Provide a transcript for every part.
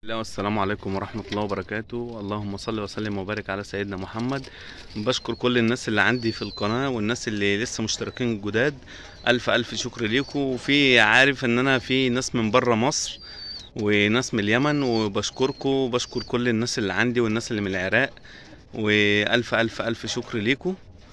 لا والسلام عليكم ورحمة الله وبركاته اللهم صل وسلم وبارك على سيدنا محمد بشكر كل الناس اللي عندي في القناة والناس اللي لسه مشتركين جداد ألف ألف شكر ليكم وفي عارف إن أنا في ناس من برا مصر وناس من اليمن وبشكركم وبشكر كل الناس اللي عندي والناس اللي من العراق وألف ألف ألف شكر ليكم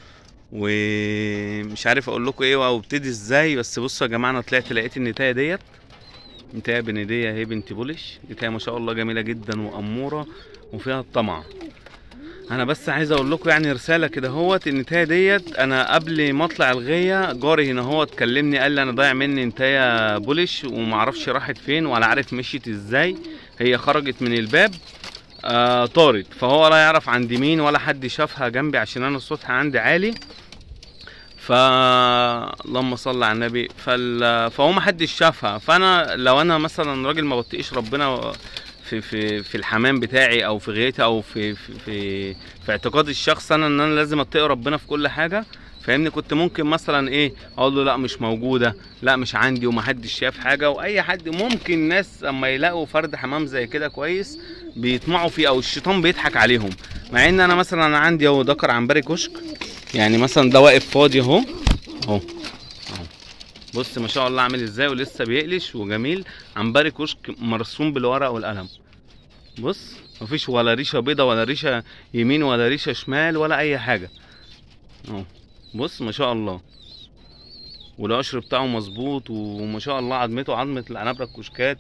ومش عارف أقول لكم إيه أو ابتدي إزاي بس بصوا يا جماعة أنا طلعت لقيت النتاية ديت نتاية بندية اهي بنت بولش نتاية ما شاء الله جميلة جدا وأمورة وفيها الطمع انا بس عايز اقول لكم يعني رساله كده هوت النتايه ديت انا قبل ما اطلع الغيه جاري هنا هو كلمني قال لي انا ضايع مني نتايه بولش ومعرفش راحت فين ولا عارف مشيت ازاي هي خرجت من الباب آه طارت فهو لا يعرف عند مين ولا حد شافها جنبي عشان انا السطح عندي عالي ف اللهم صل على النبي فال... فهو ما حدش شافها فانا لو انا مثلا راجل ما بتقيش ربنا في في في الحمام بتاعي او في غيتي او في في في, في اعتقاد الشخص انا ان انا لازم اتقي ربنا في كل حاجه فاهمني كنت ممكن مثلا ايه اقول له لا مش موجوده لا مش عندي ومحدش شاف حاجه واي حد ممكن ناس اما يلاقوا فرد حمام زي كده كويس بيطمعوا فيه او الشيطان بيضحك عليهم مع ان انا مثلا انا عندي اهو ذكر عنبري كشك يعني مثلا ده واقف فاضي اهو اهو اهو بص ما شاء الله عامل ازاي ولسه بيقلش وجميل عنبري كشك مرسوم بالورق والقلم بص مفيش ولا ريشه بيضه ولا ريشه يمين ولا ريشه شمال ولا اي حاجه اهو بص ما شاء الله والقشر بتاعه مظبوط وما شاء الله عظمته عظمه العنبره الكشكات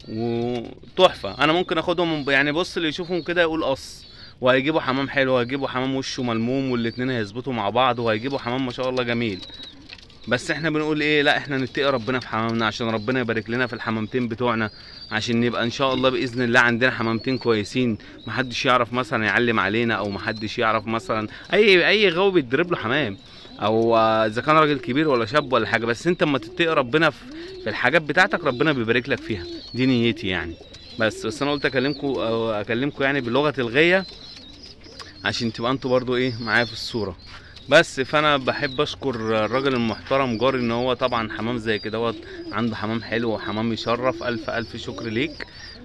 وتحفه انا ممكن اخدهم يعني بص اللي يشوفهم كده يقول قص وهيجيبوا حمام حلو وهيجيبوا حمام وشه ملموم والاتنين هيظبطوا مع بعض وهيجيبوا حمام ما شاء الله جميل بس احنا بنقول ايه لا احنا نتقي ربنا في حمامنا عشان ربنا يبارك لنا في الحمامتين بتوعنا عشان نبقى ان شاء الله باذن الله عندنا حمامتين كويسين محدش يعرف مثلا يعلم علينا او محدش يعرف مثلا اي اي غاوي بيتضرب له حمام او اذا كان راجل كبير ولا شاب ولا حاجه بس انت اما تتقي ربنا في, في الحاجات بتاعتك ربنا بيبارك لك فيها دي نيتي يعني بس بس انا قلت اكلمكم او اكلمكم يعني بلغه الغيه عشان تبقى انتوا برضو ايه معايا في الصوره بس فانا بحب اشكر الراجل المحترم جاري ان هو طبعا حمام زي كده هو عنده حمام حلو وحمام يشرف الف الف شكر ليك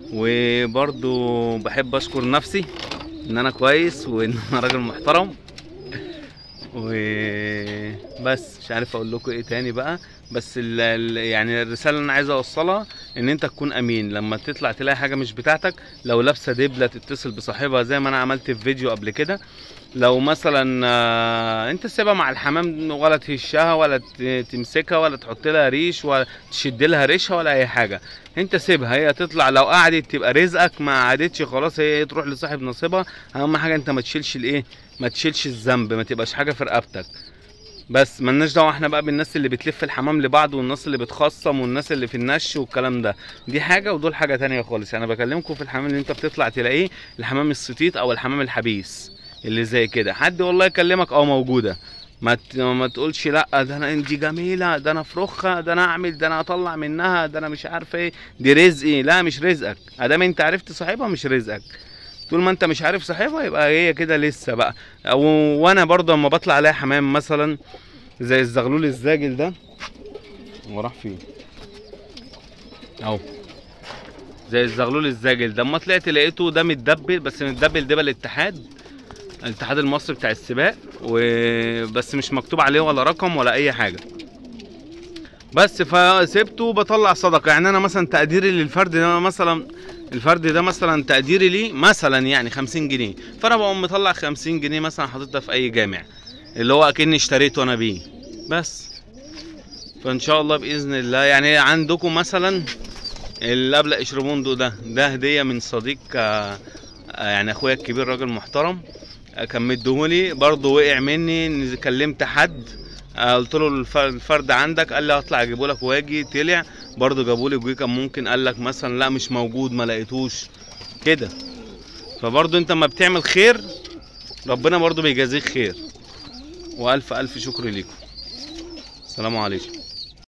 وبرضو بحب اشكر نفسي ان انا كويس وان انا راجل محترم وبس مش عارف اقول لكم ايه تاني بقى بس ال ال يعني الرساله اللي انا عايز اوصلها ان انت تكون امين لما تطلع تلاقي حاجه مش بتاعتك لو لابسه دبله تتصل بصاحبها زي ما انا عملت في فيديو قبل كده لو مثلا انت سيبها مع الحمام ولا تهشها ولا تمسكها ولا تحط لها ريش ولا تشد لها ريشها ولا اي حاجه انت سيبها هي تطلع لو قعدت تبقى رزقك ما قعدتش خلاص هي تروح لصاحب نصيبها اهم حاجه انت ما تشيلش الايه ما تشيلش الذنب ما تبقاش حاجه في رقبتك بس ملناش دعوه احنا بقى بالناس اللي بتلف الحمام لبعض والناس اللي بتخصم والناس اللي في النش والكلام ده دي حاجه ودول حاجه تانية خالص انا بكلمكم في الحمام اللي انت بتطلع تلاقيه الحمام السطيط او الحمام الحبيس اللي زي كده حد والله يكلمك اه موجوده ما ما تقولش لا ده انا دي جميله ده انا افرخها ده انا اعمل ده انا اطلع منها ده انا مش عارف ايه دي رزقي لا مش رزقك ادام انت عرفت صاحبها مش رزقك طول ما انت مش عارف صاحبها يبقى هي كده لسه بقى او وانا برضه لما بطلع عليها حمام مثلا زي الزغلول الزاجل ده هو راح فين اهو زي الزغلول الزاجل ده اما طلعت لقيته ده متدبل بس متدبل دبل الاتحاد الاتحاد المصري بتاع السباق وبس مش مكتوب عليه ولا رقم ولا اي حاجه بس فسيبته بطلع صدقه يعني انا مثلا تقديري للفرد ده مثلا الفرد ده مثلا تقديري ليه مثلا يعني 50 جنيه فانا بقوم مطلع 50 جنيه مثلا حاططها في اي جامع اللي هو اكني اشتريته انا بيه بس فان شاء الله باذن الله يعني عندكم مثلا الابلق اشربوندو ده ده هديه من صديق يعني اخويا الكبير راجل محترم كان مديهولي برضه وقع مني كلمت حد قلت له الفرد عندك قال لي هطلع اجيبه لك واجي طلع برضه جابوا لي جوي كان ممكن قال لك مثلا لا مش موجود ما لقيتوش كده فبرضه انت اما بتعمل خير ربنا برضه بيجازيك خير والف الف شكر ليكم السلام عليكم